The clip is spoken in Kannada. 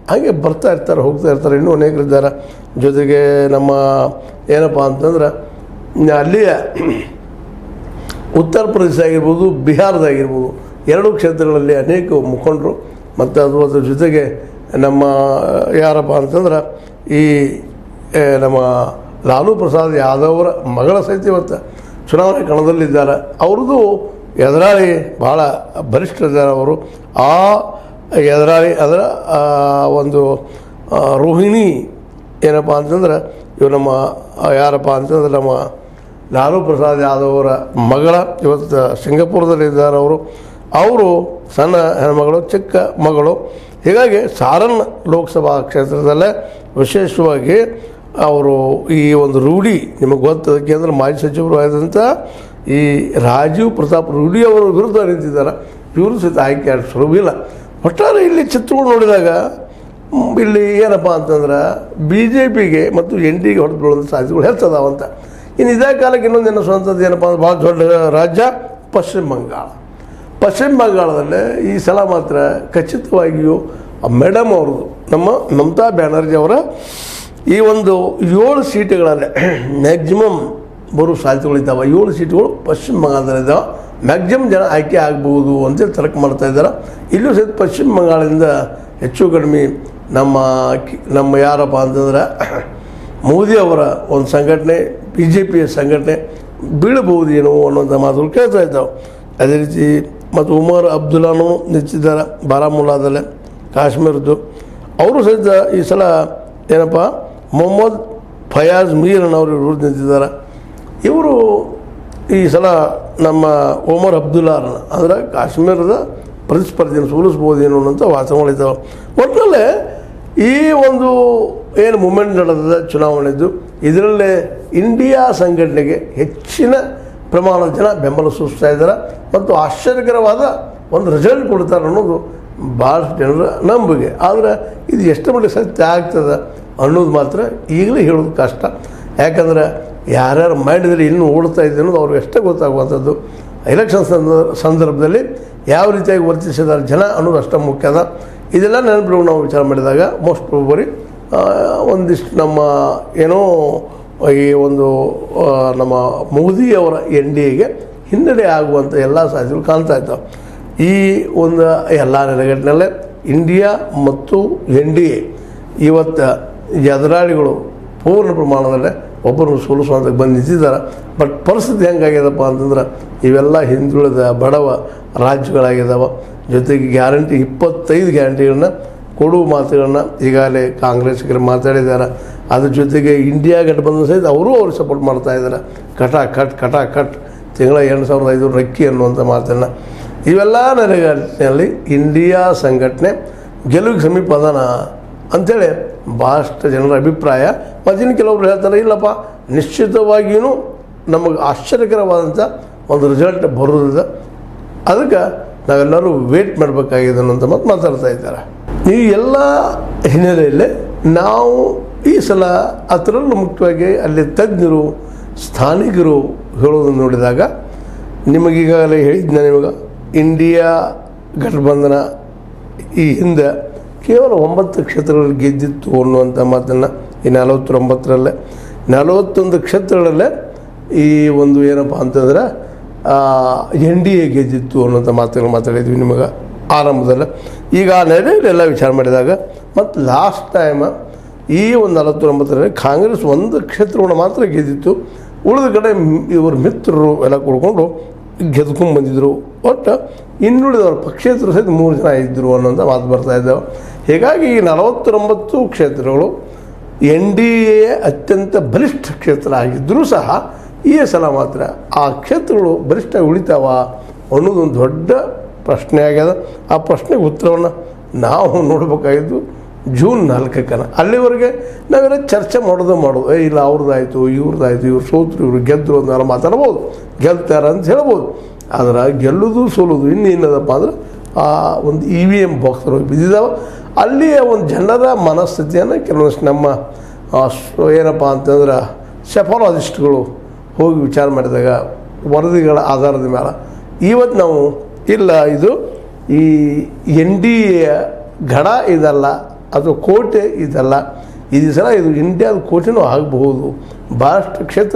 ಹಾಗೆ ಬರ್ತಾ ಇರ್ತಾರೆ ಹೋಗ್ತಾ ಇರ್ತಾರೆ ಇನ್ನೂ ಅನೇಕರಿದ್ದಾರೆ ಜೊತೆಗೆ ನಮ್ಮ ಏನಪ್ಪ ಅಂತಂದ್ರೆ ಅಲ್ಲಿಯ ಉತ್ತರ ಪ್ರದೇಶ ಆಗಿರ್ಬೋದು ಬಿಹಾರದಾಗಿರ್ಬೋದು ಎರಡೂ ಕ್ಷೇತ್ರಗಳಲ್ಲಿ ಅನೇಕ ಮುಖಂಡರು ಮತ್ತು ಅದು ಅದ್ರ ಜೊತೆಗೆ ನಮ್ಮ ಯಾರಪ್ಪ ಅಂತಂದ್ರೆ ಈ ಏ, ನಮ್ಮ ಲಾಲು ಪ್ರಸಾದ್ ಯಾದವರ ಮಗಳ ಸಹಿತ ಇವತ್ತು ಚುನಾವಣೆ ಕಣದಲ್ಲಿದ್ದಾರೆ ಅವ್ರದ್ದು ಎದುರಾಳಿ ಭಾಳ ಬಲಿಷ್ಠರಿದ್ದಾರೆ ಅವರು ಆ ಎದುರಾಳಿ ಅದರ ಆ, ಒಂದು ಆ, ರೋಹಿಣಿ ಏನಪ್ಪ ಅಂತಂದ್ರೆ ಇವು ನಮ್ಮ ಆ, ಯಾರಪ್ಪ ಅಂತಂದ್ರೆ ನಮ್ಮ ಲಾಲು ಪ್ರಸಾದ್ ಯಾದವ್ ಅವರ ಮಗಳ ಇವತ್ತು ಸಿಂಗಾಪುರದಲ್ಲಿದ್ದಾರೆ ಅವರು ಅವರು ಸಣ್ಣ ಹೆಣ್ಮಗಳು ಚಿಕ್ಕ ಮಗಳು ಹೀಗಾಗಿ ಸಾರನ್ ಲೋಕಸಭಾ ಕ್ಷೇತ್ರದಲ್ಲೇ ವಿಶೇಷವಾಗಿ ಅವರು ಈ ಒಂದು ರೂಢಿ ನಿಮಗೆ ಗೊತ್ತದ ಕೇಂದ್ರ ಮಾಜಿ ಸಚಿವರು ಆದಂಥ ಈ ರಾಜೀವ್ ಪ್ರತಾಪ್ ರೂಢಿ ಅವರ ವಿರುದ್ಧ ನಿಂತಿದ್ದಾರೆ ಇವರು ಸಹಿತ ಆಯ್ಕೆ ಆಡ್ ಸುಲಭವಿಲ್ಲ ಒಟ್ಟಾರೆ ಇಲ್ಲಿ ಚಿತ್ರಗಳು ನೋಡಿದಾಗ ಮ್, ಇಲ್ಲಿ ಏನಪ್ಪ ಅಂತಂದ್ರೆ ಬಿ ಜೆ ಪಿಗೆ ಮತ್ತು ಎನ್ ಡಿಗೆ ಹೊಡೆದು ಬೀಳುವಂಥ ಸಾಧ್ಯತೆಗಳು ಹೆಚ್ಚದಾವಂತ ಇನ್ನು ಇದೇ ಕಾಲಕ್ಕೆ ಇನ್ನೊಂದು ಏನು ಸ್ವಂತದ್ದು ಏನಪ್ಪ ಅಂದ್ರೆ ಭಾಳ ದೊಡ್ಡ ರಾಜ್ಯ ಪಶ್ಚಿಮ ಬಂಗಾಳ ಪಶ್ಚಿಮ ಬಂಗಾಳದಲ್ಲೇ ಈ ಸಲ ಮಾತ್ರ ಖಚಿತವಾಗಿಯೂ ಮೇಡಮ್ ಅವ್ರದ್ದು ನಮ್ಮ ಮಮತಾ ಬ್ಯಾನರ್ಜಿ ಅವರ ಈ ಒಂದು ಏಳು ಸೀಟುಗಳಲ್ಲಿ ಮ್ಯಾಕ್ಸಿಮಮ್ ಬರೋ ಸಾಧ್ಯತೆಗಳಿದ್ದಾವೆ ಏಳು ಸೀಟುಗಳು ಪಶ್ಚಿಮ ಬಂಗಾಳದಲ್ಲಿದ್ದಾವೆ ಮ್ಯಾಕ್ಸಿಮಮ್ ಜನ ಆಯ್ಕೆ ಆಗ್ಬೋದು ಅಂತೇಳಿ ತರ್ಕ ಮಾಡ್ತಾ ಇದ್ದಾರೆ ಇಲ್ಲೂ ಸಹಿತ ಪಶ್ಚಿಮ ಬಂಗಾಳದಿಂದ ಹೆಚ್ಚು ಕಡಿಮೆ ನಮ್ಮ ಕಿ- ನಮ್ಮ ಯಾರಪ್ಪ ಅಂತಂದ್ರೆ ಮೋದಿ ಅವರ ಒಂದು ಸಂಘಟನೆ ಬಿ ಜೆ ಪಿಯ ಸಂಘಟನೆ ಬೀಳಬಹುದು ಏನೋ ಅನ್ನೋಂಥ ಮಾತುಗಳು ಕೇಳ್ತಾ ಇದ್ದಾವೆ ಅದೇ ರೀತಿ ಮತ್ತು ಉಮರ್ ಅಬ್ದುಲ್ಲಾನು ನಿಂತಿದ್ದಾರೆ ಬಾರಾಮುಲ್ಲಾದಲ್ಲೇ ಕಾಶ್ಮೀರದ್ದು ಅವರು ಸಹಿತ ಈ ಸಲ ಏನಪ್ಪ ಮೊಹಮ್ಮದ್ ಫಯಾಜ್ ಮೀರ್ ಅನ್ನೋರು ಇವರು ನಿಂತಿದ್ದಾರೆ ಇವರು ಈ ಸಲ ನಮ್ಮ ಒಮರ್ ಅಬ್ದುಲ್ಲಾರನ್ನ ಅಂದರೆ ಕಾಶ್ಮೀರದ ಪ್ರತಿಸ್ಪರ್ಧಿಯನ್ನು ಸೋಲಿಸ್ಬೋದೇನೋ ಅನ್ನೋಂಥ ವಾತಾವರಣ ಒಟ್ಟಿನಲ್ಲೇ ಈ ಒಂದು ಏನು ಮೂಮೆಂಟ್ ನಡೆದ ಚುನಾವಣೆದ್ದು ಇದರಲ್ಲೇ ಇಂಡಿಯಾ ಸಂಘಟನೆಗೆ ಹೆಚ್ಚಿನ ಪ್ರಮಾಣದ ಜನ ಬೆಂಬಲ ಸೂಚಿಸ್ತಾ ಇದ್ದಾರೆ ಮತ್ತು ಆಶ್ಚರ್ಯಕರವಾದ ಒಂದು ರಿಸಲ್ಟ್ ಕೊಡ್ತಾರೆ ಅನ್ನೋದು ಭಾಳಷ್ಟು ಜನರ ನಂಬಿಕೆ ಆದರೆ ಇದು ಎಷ್ಟು ಮಟ್ಟಿಗೆ ಸತ್ಯ ಆಗ್ತದೆ ಅನ್ನೋದು ಮಾತ್ರ ಈಗಲೇ ಹೇಳೋದು ಕಷ್ಟ ಯಾಕಂದ್ರೆ ಯಾರ್ಯಾರು ಮಾಡಿದರೆ ಇನ್ನೂ ಓಡ್ತಾ ಇದೆ ಅನ್ನೋದು ಅವ್ರಿಗೆ ಅಷ್ಟೇ ಗೊತ್ತಾಗುವಂಥದ್ದು ಎಲೆಕ್ಷನ್ ಸಂದರ್ಭ ಸಂದರ್ಭದಲ್ಲಿ ಯಾವ ರೀತಿಯಾಗಿ ವರ್ತಿಸಿದ್ದಾರೆ ಜನ ಅನ್ನೋದು ಅಷ್ಟೇ ಮುಖ್ಯ ಅದ ಇದೆಲ್ಲ ನೆನಪಿಡುವ ನಾವು ವಿಚಾರ ಮಾಡಿದಾಗ ಮೋಸ್ಟ್ ಪ್ರೊಬರಿ ಒಂದಿಷ್ಟು ನಮ್ಮ ಏನೋ ಈ ಒಂದು ಆ, ನಮ್ಮ ಮೋದಿಯವರ ಎನ್ ಡಿ ಎಗೆ ಹಿನ್ನಡೆ ಆಗುವಂಥ ಎಲ್ಲ ಸಾಧ್ಯತೆಗಳು ಕಾಣ್ತಾ ಇದ್ದಾವೆ ಈ ಒಂದು ಎಲ್ಲ ನೆಲೆಗಟ್ಟಿನಲ್ಲೇ ಇಂಡಿಯಾ ಮತ್ತು ಎನ್ ಡಿ ಎ ಇವತ್ತು ಎದುರಾಳಿಗಳು ಪೂರ್ಣ ಪ್ರಮಾಣದಲ್ಲೇ ಒಬ್ಬರನ್ನು ಸೋಲಿಸುವಂತ ಬಂದು ನಿಂತಿದ್ದಾರೆ ಬಟ್ ಪರಿಸ್ಥಿತಿ ಹೆಂಗಾಗ್ಯದಪ್ಪ ಅಂತಂದ್ರೆ ಇವೆಲ್ಲ ಹಿಂದುಳಿದ ಬಡವ ರಾಜ್ಯಗಳಾಗಿದ್ದಾವೆ ಜೊತೆಗೆ ಗ್ಯಾರಂಟಿ ಇಪ್ಪತ್ತೈದು ಗ್ಯಾರಂಟಿಗಳನ್ನ ಕೊಡುವ ಮಾತುಗಳನ್ನ ಈಗಾಗಲೇ ಕಾಂಗ್ರೆಸ್ಗರು ಮಾತಾಡಿದ್ದಾರೆ ಅದ್ರ ಜೊತೆಗೆ ಇಂಡಿಯಾ ಗಠಬಂಧನ ಸಹಿತ ಅವರು ಅವರು ಸಪೋರ್ಟ್ ಮಾಡ್ತಾ ಇದ್ದಾರೆ ಕಟ ಕಟ್ ಕಟ ಕಟ್ ತಿಂಗಳ ಎಂಟು ಸಾವಿರದ ಐದುನೂರು ಅಕ್ಕಿ ಅನ್ನುವಂಥ ಮಾತನ್ನು ಇವೆಲ್ಲ ನೆಲೆಗಾರಿನಲ್ಲಿ ಇಂಡಿಯಾ ಸಂಘಟನೆ ಗೆಲುವಿಗೆ ಸಮೀಪ ಅದಾನ ಅಂಥೇಳಿ ಭಾಳಷ್ಟು ಜನರ ಅಭಿಪ್ರಾಯ ಮತ್ತಿನ್ನು ಕೆಲವರು ಹೇಳ್ತಾರೆ ಇಲ್ಲಪ್ಪ ನಿಶ್ಚಿತವಾಗಿಯೂ ನಮಗೆ ಆಶ್ಚರ್ಯಕರವಾದಂಥ ಒಂದು ರಿಸಲ್ಟ್ ಬರೋದಿದೆ ಅದಕ್ಕೆ ನಾವೆಲ್ಲರೂ ವೇಟ್ ಮಾಡಬೇಕಾಗಿದೆ ಅನ್ನೋಂಥ ಮಾತು ಮಾತಾಡ್ತಾ ಇದ್ದಾರೆ ಈ ಎಲ್ಲ ಹಿನ್ನೆಲೆಯಲ್ಲಿ ನಾವು ಈ ಸಲ ಅದರಲ್ಲೂ ಮುಖ್ಯವಾಗಿ ಅಲ್ಲಿ ತಜ್ಞರು ಸ್ಥಾನಿಕರು ಹೇಳೋದನ್ನು ನೋಡಿದಾಗ ನಿಮಗೀಗಾಗಲೇ ಹೇಳಿದ್ದೆ ನಿಮಗೆ ಇಂಡಿಯಾ ಗಠಬಂಧನ ಈ ಹಿಂದೆ ಕೇವಲ ಒಂಬತ್ತು ಕ್ಷೇತ್ರಗಳಲ್ಲಿ ಗೆದ್ದಿತ್ತು ಅನ್ನುವಂಥ ಮಾತನ್ನು ಈ ನಲವತ್ತೊಂಬತ್ತರಲ್ಲೇ ನಲವತ್ತೊಂದು ಕ್ಷೇತ್ರಗಳಲ್ಲೇ ಈ ಒಂದು ಏನಪ್ಪ ಅಂತಂದ್ರೆ ಎನ್ ಡಿ ಎ ಗೆದ್ದಿತ್ತು ಅನ್ನೋಂಥ ಮಾತುಗಳು ಮಾತಾಡಿದ್ವಿ ನಿಮಗೆ ಆರಂಭದಲ್ಲೇ ಈಗ ಆ ನೆಲೆಯಲ್ಲೆಲ್ಲ ವಿಚಾರ ಮಾಡಿದಾಗ ಮತ್ತು ಲಾಸ್ಟ್ ಟೈಮ್ ಈ ಒಂದು ನಲವತ್ತೊಂಬತ್ತರಲ್ಲಿ ಕಾಂಗ್ರೆಸ್ ಒಂದು ಕ್ಷೇತ್ರವನ್ನು ಮಾತ್ರ ಗೆದ್ದಿತ್ತು ಉಳಿದ ಕಡೆ ಮ್- ಇವರು ಮಿತ್ರರು ಎಲ್ಲ ಕೂಡ್ಕೊಂಡು ಗೆದ್ಕೊಂಡು ಬಂದಿದ್ದರು ಒಟ್ಟು ಇನ್ನುಳಿದವರು ಪಕ್ಷೇತರ ಸಹಿತ ಮೂರು ಜನ ಇದ್ದರು ಅನ್ನೋಂಥ ಮಾತು ಬರ್ತಾ ಇದ್ದಾವೆ ಹೀಗಾಗಿ ಈ ನಲವತ್ತೊಂಬತ್ತು ಕ್ಷೇತ್ರಗಳು ಎನ್ ಡಿ ಎ ಅತ್ಯಂತ ಬಲಿಷ್ಠ ಕ್ಷೇತ್ರ ಆಗಿದ್ದರೂ ಸಹ ಈ ಸಲ ಮಾತ್ರ ಆ ಕ್ಷೇತ್ರಗಳು ಬಲಿಷ್ಠ ಉಳಿತಾವ ಅನ್ನೋದೊಂದು ದೊಡ್ಡ ಪ್ರಶ್ನೆ ಆಗ್ಯದ ಆ ಪ್ರಶ್ನೆಗೆ ಉತ್ತರವನ್ನು ನಾವು ನೋಡಬೇಕಾಗಿದ್ದು ಜೂನ್ ನಾಲ್ಕಕ್ಕನ ಅಲ್ಲಿವರೆಗೆ ನಾವೆಲ್ಲ ಚರ್ಚೆ ಮಾಡೋದು ಮಾಡೋದು ಏ ಇಲ್ಲ ಅವ್ರದ್ದಾಯ್ತು ಇವ್ರದ್ದಾಯ್ತು ಇವ್ರು ಸೋತರು ಇವ್ರು ಗೆದ್ದರು ಅಂತ ನಾವು ಮಾತಾಡ್ಬೋದು ಗೆಲ್ತಾರ ಅಂತ ಹೇಳ್ಬೋದು ಆದ್ರೆ ಗೆಲ್ಲುವುದು ಸೋಲುದು ಇನ್ನೇನದಪ್ಪ ಅಂದ್ರೆ ಆ ಒಂದು ಇ ವಿ ಎಮ್ ಬಾಕ್ಸ್ ಬಿದ್ದಿದ್ದಾವೆ ಅಲ್ಲಿಯ ಒಂದು ಜನರ ಮನಸ್ಥಿತಿಯನ್ನು ಕೆಲವೊಂದಿಷ್ಟು ನಮ್ಮ ಆ, ಸ್- ಏನಪ್ಪ ಅಂತಂದ್ರೆ ಸೆಫಾಲಜಿಸ್ಟ್ಗಳು ಹೋಗಿ ವಿಚಾರ ಮಾಡಿದಾಗ ವರದಿಗಳ ಆಧಾರದ ಮೇಲೆ ಇವತ್ತು ನಾವು ಇಲ್ಲ ಇದು ಈ ಎನ್ ಡಿ ಎ ಘಡ ಇದಲ್ಲ ಅಥವಾ ಕೋಟೆ ಇದಲ್ಲ ಈ ಸಲ ಇದು ಇಂಡಿಯಾದ ಕೋಟೆನೂ ಆಗಬಹುದು ಭಾಳಷ್ಟು ಕ್ಷೇತ್ರ